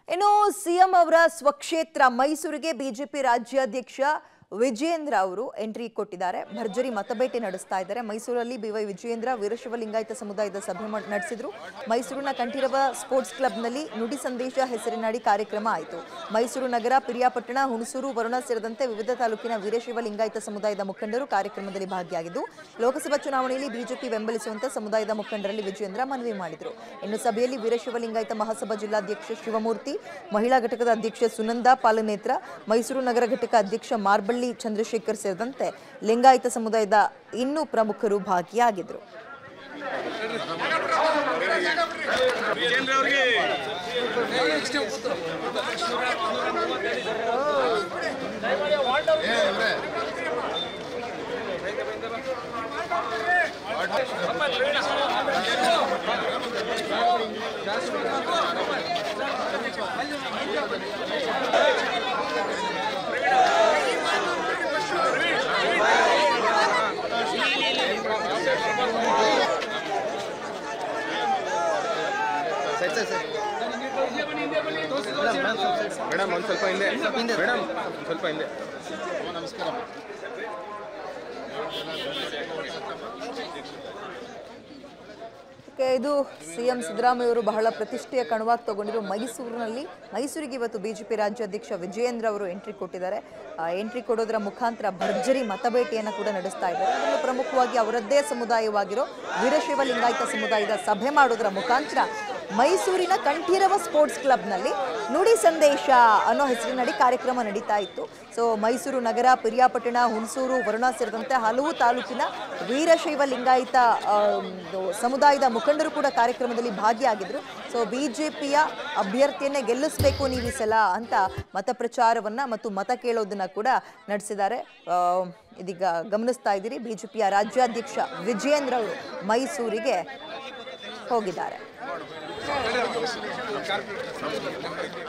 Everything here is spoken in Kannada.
ಇನ್ನು ಸಿಎಂ ಅವರ ಸ್ವಕ್ಷೇತ್ರ ಮೈಸೂರಿಗೆ ಬಿಜೆಪಿ ರಾಜ್ಯಾಧ್ಯಕ್ಷ ವಿಜಯೇಂದ್ರ ಅವರು ಎಂಟ್ರಿ ಕೊಟ್ಟಿದ್ದಾರೆ ಭರ್ಜರಿ ಮತಬೇಟೆ ನಡೆಸ್ತಾ ಇದ್ದಾರೆ ಮೈಸೂರಲ್ಲಿ ಬಿವೈ ವಿಜಯೇಂದ್ರ ವೀರಶೈವ ಲಿಂಗಾಯತ ಸಮುದಾಯದ ಸಭೆ ಮಾಡ್- ನಡೆಸಿದ್ರು ಮೈಸೂರಿನ ಕಂಠೀರವ ಸ್ಪೋರ್ಟ್ಸ್ ಕ್ಲಬ್ನಲ್ಲಿ ನುಡಿ ಸಂದೇಶ ಹೆಸರಿನಡಿ ಕಾರ್ಯಕ್ರಮ ಆಯಿತು ಮೈಸೂರು ನಗರ ಪಿರಿಯಾಪಟ್ಟಣ ಹುಣಸೂರು ವರುಣ ಸೇರಿದಂತೆ ವಿವಿಧ ತಾಲೂಕಿನ ವೀರಶೈವ ಲಿಂಗಾಯತ ಸಮುದಾಯದ ಮುಖಂಡರು ಕಾರ್ಯಕ್ರಮದಲ್ಲಿ ಭಾಗಿಯಾಗಿದ್ದು ಲೋಕಸಭಾ ಚುನಾವಣೆಯಲ್ಲಿ ಬಿಜೆಪಿ ಬೆಂಬಲಿಸುವಂತೆ ಸಮುದಾಯದ ಮುಖಂಡರಲ್ಲಿ ವಿಜಯೇಂದ್ರ ಮನವಿ ಮಾಡಿದರು ಇನ್ನು ಸಭೆಯಲ್ಲಿ ವೀರಶೈವ ಲಿಂಗಾಯತ ಮಹಾಸಭಾ ಜಿಲ್ಲಾಧ್ಯಕ್ಷ ಶಿವಮೂರ್ತಿ ಮಹಿಳಾ ಘಟಕದ ಅಧ್ಯಕ್ಷೆ ಸುನಂದಾ ಪಾಲನೇತ್ರ ಮೈಸೂರು ನಗರ ಘಟಕ ಅಧ್ಯಕ್ಷ ಮಾರ್ಬಳ್ಳಿ ಚಂದ್ರಶೇಖರ್ ಸೇರಿದಂತೆ ಲಿಂಗಾಯತ ಸಮುದಾಯದ ಇನ್ನೂ ಪ್ರಮುಖರು ಭಾಗಿಯಾಗಿದ್ದರು ಮೇಡಮ್ ಒಂದು ಸ್ವಲ್ಪ ಹಿಂದೆ ಮೇಡಮ್ ಒಂದ್ ಸ್ವಲ್ಪ ಹಿಂದೆ ಓಕೆ, ಇದು ಸಿಎಂ ಸಿದ್ದರಾಮಯ್ಯ ಅವರು ಬಹಳ ಪ್ರತಿಷ್ಠೆಯ ಕಣವಾಗಿ ತಗೊಂಡಿರೋ ಮೈಸೂರಿನಲ್ಲಿ ಮೈಸೂರಿಗೆ ಇವತ್ತು ಬಿಜೆಪಿ ರಾಜ್ಯಾಧ್ಯಕ್ಷ ವಿಜಯೇಂದ್ರ ಅವರು ಎಂಟ್ರಿ ಕೊಟ್ಟಿದ್ದಾರೆ ಆ, ಎಂಟ್ರಿ ಕೊಡೋದರ ಮುಖಾಂತರ ಭರ್ಜರಿ ಮತಬೇಟೆಯನ್ನು ಕೂಡ ನಡೆಸ್ತಾ ಇದ್ದಾರೆ ಅದರಲ್ಲೂ ಪ್ರಮುಖವಾಗಿ ಅವರದ್ದೇ ಸಮುದಾಯವಾಗಿರೋ ವೀರಶೈವ ಲಿಂಗಾಯತ ಸಮುದಾಯದ ಸಭೆ ಮಾಡೋದರ ಮುಖಾಂತರ ಮೈಸೂರಿನ ಕಂಠೀರವ ಸ್ಪೋರ್ಟ್ಸ್ ಕ್ಲಬ್ನಲ್ಲಿ ನುಡಿ ಸಂದೇಶ ಅನ್ನೋ ಹೆಸರಿನಡಿ ಕಾರ್ಯಕ್ರಮ ನಡೀತಾ ಇತ್ತು ಸೊ ಮೈಸೂರು ನಗರ ಪಿರಿಯಾಪಟ್ಟಣ ಹುಣಸೂರು ವರುಣ ಸೇರಿದಂತೆ ಹಲವು ತಾಲೂಕಿನ ವೀರಶೈವ ಲಿಂಗಾಯತ ಆ, ಒಂದು ಸಮುದಾಯದ ಮುಖಂಡರು ಕೂಡ ಕಾರ್ಯಕ್ರಮದಲ್ಲಿ ಭಾಗಿಯಾಗಿದ್ರು ಸೊ ಬಿಜೆಪಿಯ ಅಭ್ಯರ್ಥಿಯನ್ನೇ ಗೆಲ್ಲಿಸಬೇಕು ನೀವು ಈ ಸಲ ಅಂತ ಮತ ಪ್ರಚಾರವನ್ನ ಮತ್ತು ಮತ ಕೇಳೋದನ್ನ ಕೂಡ ನಡೆಸಿದ್ದಾರೆ ಆ, ಇದೀಗ ಗಮನಿಸ್ತಾ ಇದ್ದೀರಿ ಬಿಜೆಪಿಯ ರಾಜ್ಯಾಧ್ಯಕ್ಷ ವಿಜಯೇಂದ್ರ ಅವರು ಮೈಸೂರಿಗೆ ಹೋಗಿದ್ದಾರೆ